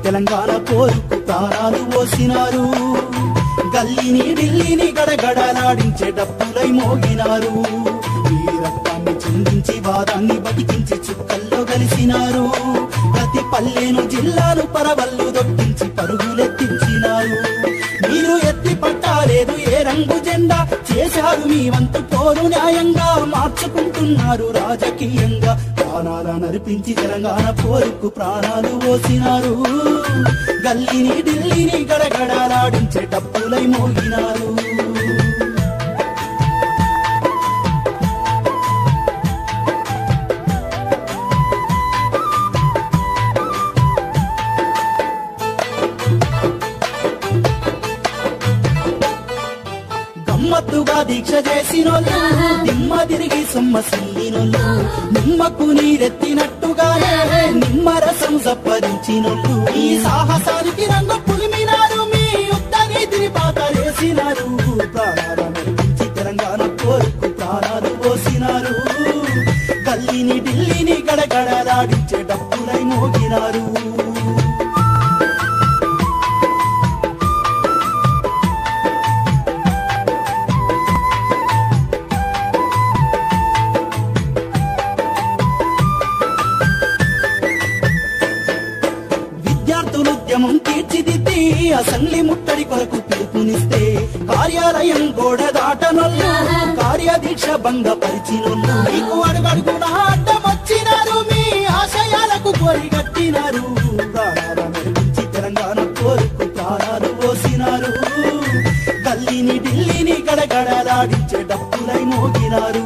తెలంగాణ పోరుకు ప్రాణాలు పోసినారు గల్లీని ఢిల్లీని గడగడలాడించే డప్పులై మోగినారు ఈ రక్తాన్ని చిందించి వాదాన్ని బతికించి చుక్కల్లో కలిసినారు ప్రతి పల్లెను జిల్లాను పరవళ్ళు దొక్కించి పరుగులెత్తించినారు మీరు ఎత్తి పట్టాలేదు ఏ రంగు జెండా చేశారు మీ వంతు పోరు న్యాయంగా మార్చుకుంటున్నారు రాజకీయంగా ప్రాణాల నరిపించి తెలంగాణ పోరుకు ప్రాణాలు పోసినారు గల్లీని ఢిల్లీని గడగడలాడించే డప్పులై మోగినారు గమ్మత్తుగా దీక్ష చేసినోళ్ళు దిమ్మ తిరిగి సొమ్మ సిల్లినోళ్ళు నిమ్మకు నీరెత్తినట్టుగానే నిమ్మరసం సప్పరించినోళ్ళు ఈ సాహసానికి రంగు పులిమినారు మీ యుద్ధ నీతిని పాతలేసినారు ప్రాణాల నడిపించి తెలంగాణ కోరుకు ప్రాణాలు పోసినారు గల్లీని ఢిల్లీని గడగడలాడించే డప్పులై మోగినారు విద్యార్థులు ఉద్యమం తీర్చిదిద్ది అసెంబ్లీ ముట్టడి కొరకు పిలుపునిస్తే కార్యాలయం గోడ దాటనొల్లు కార్యదీక్ష భంగపరిచినొల్లు మీకు అడుగడుగున అడ్డం వచ్చినారు మీ ఆశయాలకు కొరిగట్టినారు ప్రాణాల నడిపించి తెలంగాణ కోరుకు ప్రాణాలు పోసినారు గల్లీని ఢిల్లీని గడగడలాడించే డప్పులై మోగినారు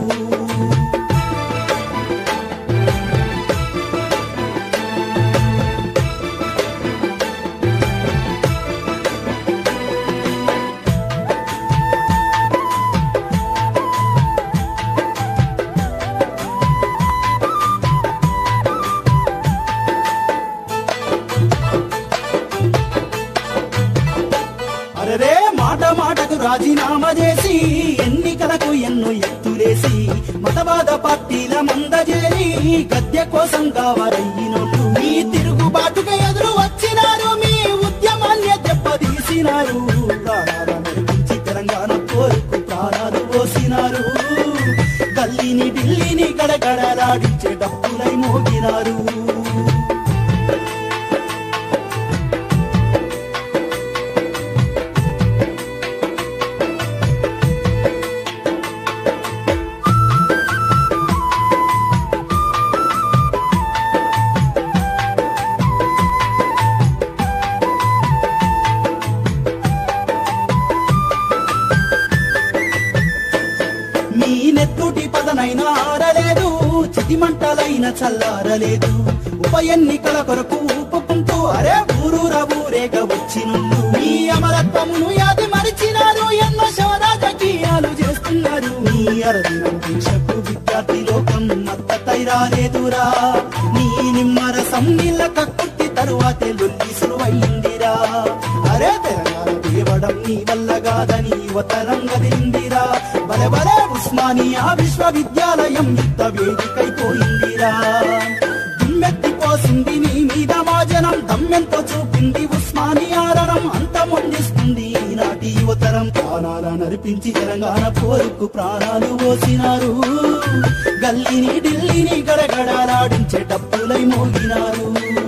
అరరే మాట మాటకు రాజీనామా చేసి ఎన్నికలకు ఎన్నో ఎత్తులేసి మతవాద పార్టీల మందజేరి గద్దె కోసం కావాలయ్యినోళ్ళు మీ తిరుగుబాటుకు ఎదురు వచ్చినారు మీ ఉద్యమాన్ని దెబ్బతీసినారు ప్రాణాల నడిపించి తెలంగాణ కోరుకు ప్రాణాలు పోసినారు గల్లీని ఢిల్లీని గడగడలాడించే డప్పులై మోగినారు మీ నెత్తుటి పదనైనా ఆరలేదు చితిమంటలైన చల్లారలేదు ఉప ఎన్నికల కొరకు ఊపుకుంటూ అరే ఊరూర ఊరేగ వచ్చినుండు మీ అమరత్వమును యాది మరిచినారు ఎన్నో శవరాజకీయాలు చేస్తున్నారు మీ అరదినం దీక్షకు విద్యార్థి లోకం మద్దతై రాలేదురా నీ నిమ్మరసం నీళ్ళ కక్కుర్తి తరువాతే లొల్లి సులువైందిరా అరే తెలంగాణ దేవడం నీ వల్ల కాదని యువతరం గదిలిందిరా బలే బలే ఉస్మానియా విశ్వవిద్యాలయం యుద్ధ వేదికైపోయిందిరా దుమ్మెత్తిపోసింది నీ మీద మా జనం దమ్మెంతో చూపింది ఉస్మానియారణం అంతమొందిస్తుంది ఈనాటి యువతరం ప్రాణాల నడిపించి తెలంగాణ పోరుకు ప్రాణాలు పోసినారు గల్లీని ఢిల్లీని గడగడలాడించే డప్పులై మోగినారు